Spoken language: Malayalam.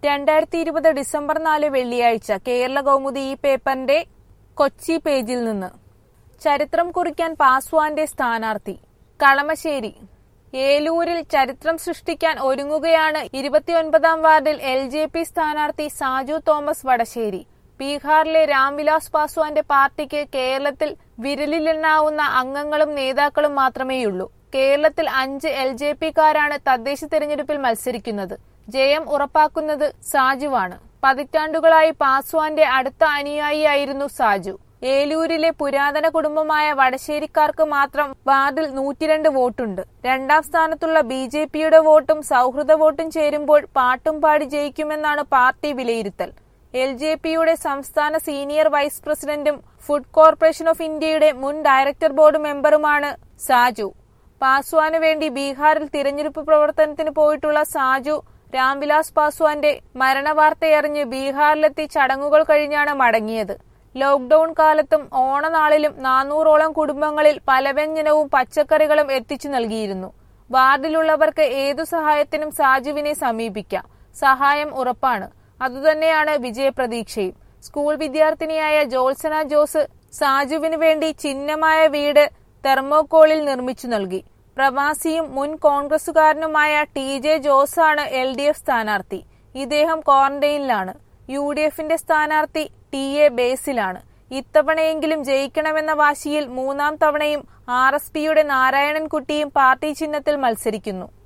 രണ്ടായിരത്തി ഇരുപത് ഡിസംബർ നാല് വെള്ളിയാഴ്ച കേരള കൗമുദി ഈ പേപ്പറിന്റെ കൊച്ചി പേജിൽ നിന്ന് ചരിത്രം കുറിക്കാൻ പാസ്വാന്റെ സ്ഥാനാർത്ഥി കളമശ്ശേരി ഏലൂരിൽ ചരിത്രം സൃഷ്ടിക്കാൻ ഒരുങ്ങുകയാണ് ഇരുപത്തിയൊൻപതാം വാർഡിൽ എൽ ജെ പി സ്ഥാനാർത്ഥി സാജു തോമസ് വടശ്ശേരി ബീഹാറിലെ രാംവിലാസ് പാസ്വാന്റെ പാർട്ടിക്ക് കേരളത്തിൽ വിരലിലെണ്ണാവുന്ന അംഗങ്ങളും നേതാക്കളും മാത്രമേയുള്ളൂ കേരളത്തിൽ അഞ്ച് എൽ ജെ പിക്കാരാണ് തദ്ദേശ തെരഞ്ഞെടുപ്പിൽ മത്സരിക്കുന്നത് ജയം ഉറപ്പാക്കുന്നത് സാജുവാണ് പതിറ്റാണ്ടുകളായി പാസ്വാന്റെ അടുത്ത അനുയായിയായിരുന്നു സാജു ഏലൂരിലെ പുരാതന കുടുംബമായ വടശ്ശേരിക്കാർക്ക് മാത്രം വാർഡിൽ നൂറ്റിരണ്ട് വോട്ടുണ്ട് രണ്ടാം സ്ഥാനത്തുള്ള ബി ജെ പിയുടെ വോട്ടും സൗഹൃദ വോട്ടും ചേരുമ്പോൾ പാട്ടും പാടി ജയിക്കുമെന്നാണ് പാർട്ടി വിലയിരുത്തൽ എൽ ജെ പിയുടെ സംസ്ഥാന സീനിയർ വൈസ് പ്രസിഡന്റും ഫുഡ് കോർപ്പറേഷൻ ഓഫ് ഇന്ത്യയുടെ മുൻ ഡയറക്ടർ ബോർഡ് മെമ്പറുമാണ് സാജു പാസ്വാന് വേണ്ടി ബീഹാറിൽ തിരഞ്ഞെടുപ്പ് പ്രവർത്തനത്തിന് പോയിട്ടുള്ള സാജു രാംവിലാസ് പാസ്വാന്റെ മരണവാർത്തയറിഞ്ഞ് ബീഹാറിലെത്തി ചടങ്ങുകൾ കഴിഞ്ഞാണ് മടങ്ങിയത് ലോക്ഡൌൺ കാലത്തും ഓണനാളിലും നാനൂറോളം കുടുംബങ്ങളിൽ പലവ്യഞ്ജനവും പച്ചക്കറികളും എത്തിച്ചു നൽകിയിരുന്നു വാർഡിലുള്ളവർക്ക് ഏതു സഹായത്തിനും സാജുവിനെ സമീപിക്കാം സഹായം ഉറപ്പാണ് അതുതന്നെയാണ് വിജയപ്രതീക്ഷയും സ്കൂൾ വിദ്യാർത്ഥിനിയായ ജോത്സന ജോസ് സാജുവിന് വേണ്ടി ചിഹ്നമായ വീട് തെർമോകോളിൽ നിർമ്മിച്ചു നൽകി പ്രവാസിയും മുൻ കോൺഗ്രസുകാരനുമായ ടി ജെ ജോസാണ് എൽ ഡി എഫ് സ്ഥാനാർത്ഥി ഇദ്ദേഹം ക്വാറന്റൈനിലാണ് യു ഡി എഫിന്റെ സ്ഥാനാർത്ഥി ടി എ ബേസിലാണ് ഇത്തവണയെങ്കിലും ജയിക്കണമെന്ന വാശിയിൽ മൂന്നാം തവണയും ആർ എസ് പിയുടെ നാരായണൻകുട്ടിയും പാർട്ടി ചിഹ്നത്തിൽ മത്സരിക്കുന്നു